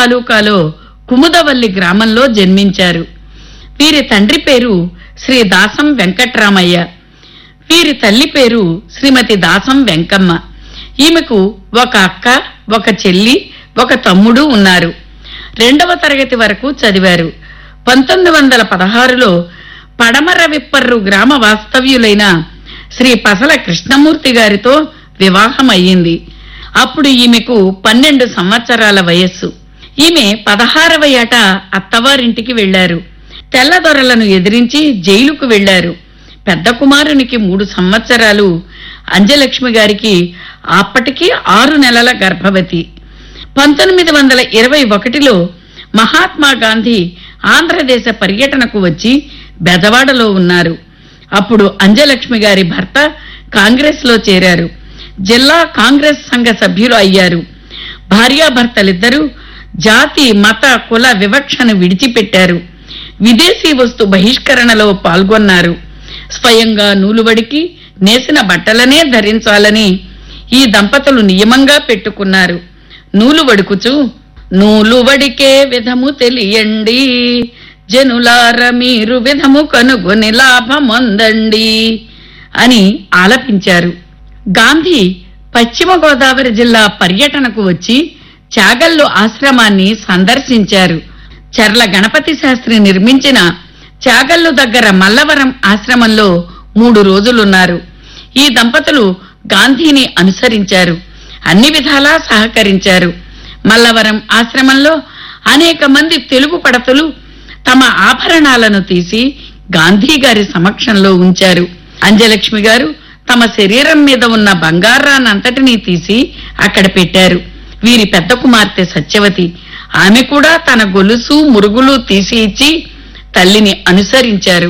తాలూకాలో కుముదవల్లి గ్రామంలో జన్మించారు వీరి తండ్రి పేరు శ్రీ దాసం వెంకట్రామయ్య వీరి తల్లి పేరు శ్రీమతి దాసం వెంకమ్మ ఈమెకు ఒక అక్క ఒక చెల్లి ఒక తమ్ముడు ఉన్నారు రెండవ తరగతి వరకు చదివారు పంతొమ్మిది వందల పదహారులో పడమర విప్పర్రు గ్రామ వాస్తవ్యులైన శ్రీ పసల కృష్ణమూర్తి గారితో వివాహం అయ్యింది అప్పుడు ఈమెకు పన్నెండు సంవత్సరాల వయస్సు ఈమె పదహారవ ఏట అత్తవారింటికి వెళ్లారు తెల్లదొరలను ఎదిరించి జైలుకు వెళ్లారు పెద్ద కుమారునికి మూడు సంవత్సరాలు అంజలక్ష్మి గారికి అప్పటికి ఆరు నెలల గర్భవతి పంతొమ్మిది వందల ఇరవై ఒకటిలో మహాత్మా గాంధీ ఆంధ్రదేశ పర్యటనకు వచ్చి బెజవాడలో ఉన్నారు అప్పుడు అంజలక్ష్మి గారి భర్త కాంగ్రెస్ లో చేరారు జిల్లా కాంగ్రెస్ సంఘ సభ్యులు అయ్యారు భార్యాభర్తలిద్దరూ జాతి మత కుల వివక్షను విడిచిపెట్టారు విదేశీ వస్తు బహిష్కరణలో పాల్గొన్నారు స్వయంగా నూలువడికి నేసిన బట్టలనే ధరించాలని ఈ దంపతులు నియమంగా పెట్టుకున్నారు నూలు వడుకుచు నూలు వడికే విధము తెలియండి జనులార మీరు విధము కనుగొని లాభమొందండి అని ఆలపించారు గాంధీ పశ్చిమ గోదావరి జిల్లా పర్యటనకు వచ్చి చాగల్లు ఆశ్రమాన్ని సందర్శించారు చర్ల గణపతి శాస్త్రి నిర్మించిన చాగల్లు దగ్గర మల్లవరం ఆశ్రమంలో మూడు రోజులున్నారు ఈ దంపతులు గాంధీని అనుసరించారు అన్ని విధాలా సహకరించారు మల్లవరం ఆశ్రమంలో అనేక మంది తెలుగు పడతులు తమ ఆభరణాలను తీసి గాంధీ గారి సమక్షంలో ఉంచారు అంజలక్ష్మి గారు తమ శరీరం మీద ఉన్న బంగారాన్నంతటినీ తీసి అక్కడ పెట్టారు వీరి పెద్ద కుమార్తె సత్యవతి ఆమె కూడా తన గొలుసు మురుగులు తీసి ఇచ్చి తల్లిని అనుసరించారు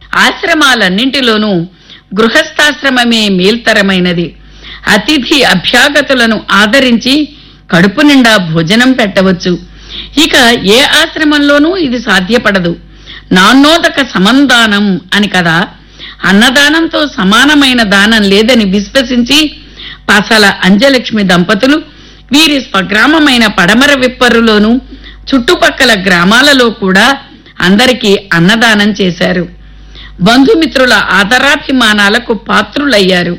ఆశ్రమాలన్నింటిలోనూ గృహస్థాశ్రమమే మేల్తరమైనది అతిథి అభ్యాగతులను ఆదరించి కడుపు నిండా భోజనం పెట్టవచ్చు ఇక ఏ ఆశ్రమంలోనూ ఇది సాధ్యపడదు నాన్నోదక సమందానం అని కదా అన్నదానంతో సమానమైన దానం లేదని విశ్వసించి పసల అంజలక్ష్మి దంపతులు వీరి స్వగ్రామమైన పడమర విప్పరులోను చుట్టుపక్కల గ్రామాలలో కూడా అందరికీ అన్నదానం చేశారు బంధుమిత్రుల ఆదరాభిమానాలకు పాత్రులయ్యారు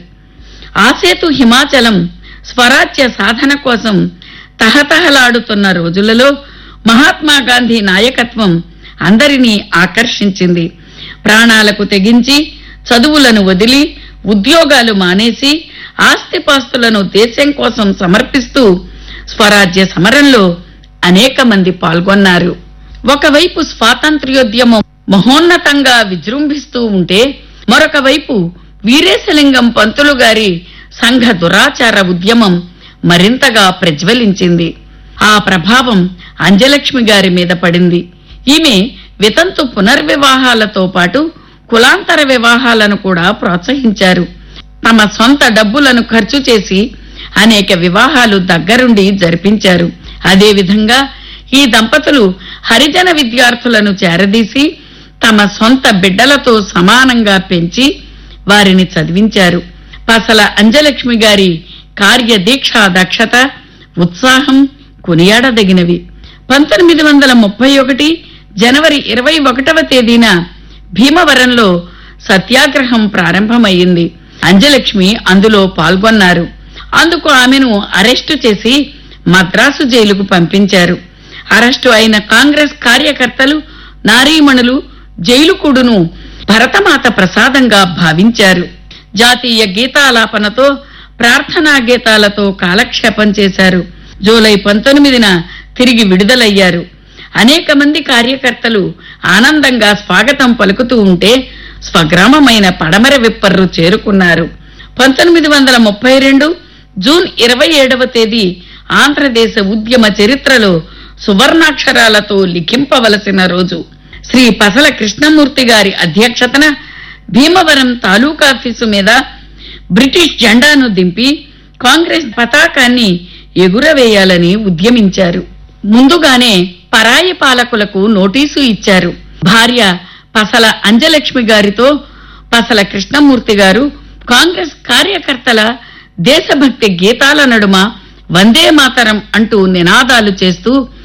ఆసేతు హిమాచలం స్వరాజ్య సాధన కోసం తహతహలాడుతున్న రోజులలో మహాత్మా గాంధీ నాయకత్వం అందరినీ ఆకర్షించింది ప్రాణాలకు తెగించి చదువులను వదిలి ఉద్యోగాలు మానేసి ఆస్తిపాస్తులను దేశం కోసం సమర్పిస్తూ స్వరాజ్య సమరంలో అనేక మంది పాల్గొన్నారు ఒకవైపు స్వాతంత్ర్యోద్యమం మహోన్నతంగా విజృంభిస్తూ ఉంటే మరొక వైపు వీరేశలింగం పంతులు గారి సంఘ దురాచార ఉద్యమం మరింతగా ప్రజ్వలించింది ఆ ప్రభావం అంజలక్ష్మి గారి మీద పడింది ఈమె వితంతు పునర్వివాహాలతో పాటు కులాంతర వివాహాలను కూడా ప్రోత్సహించారు తమ సొంత డబ్బులను ఖర్చు చేసి అనేక వివాహాలు దగ్గరుండి జరిపించారు అదేవిధంగా ఈ దంపతులు హరిజన విద్యార్థులను చేరదీసి తమ సొంత బిడ్డలతో సమానంగా పెంచి వారిని చదివించారు పసల అంజలక్ష్మి గారి కార్యదీక్షా దక్షత ఉత్సాహం కొనియాడదగినవి పంతొమ్మిది వందల ముప్పై ఒకటి జనవరి ఇరవై ఒకటవ తేదీన భీమవరంలో సత్యాగ్రహం ప్రారంభమైంది అంజలక్ష్మి అందులో పాల్గొన్నారు అందుకు ఆమెను అరెస్టు చేసి మద్రాసు జైలుకు పంపించారు అరెస్టు అయిన కాంగ్రెస్ కార్యకర్తలు నారీమణులు జైలుకూడును భరతమాత ప్రసాదంగా భావించారు జాతీయ గీతాలాపనతో ప్రార్థనా గీతాలతో కాలక్షేపం చేశారు జూలై పంతొమ్మిదిన తిరిగి విడుదలయ్యారు అనేక మంది కార్యకర్తలు ఆనందంగా స్వాగతం పలుకుతూ ఉంటే స్వగ్రామమైన పడమర విప్పర్రు చేరుకున్నారు పంతొమ్మిది వందల ముప్పై రెండు జూన్ ఇరవై ఏడవ తేదీ ఆంధ్రదేశ ఉద్యమ చరిత్రలో సువర్ణాక్షరాలతో లిఖింపవలసిన రోజు శ్రీ పసల కృష్ణమూర్తి గారి అధ్యక్షతన భీమవరం తాలూకాఫీసు మీద బ్రిటిష్ జెండాను దింపి కాంగ్రెస్ పతాకాన్ని ఎగురవేయాలని ఉద్యమించారు ముందుగానే పరాయి పాలకులకు నోటీసు ఇచ్చారు భార్య పసల అంజలక్ష్మి గారితో పసల కృష్ణమూర్తి గారు కాంగ్రెస్ కార్యకర్తల దేశభక్తి గీతాల నడుమ వందే మాతరం అంటూ నినాదాలు చేస్తూ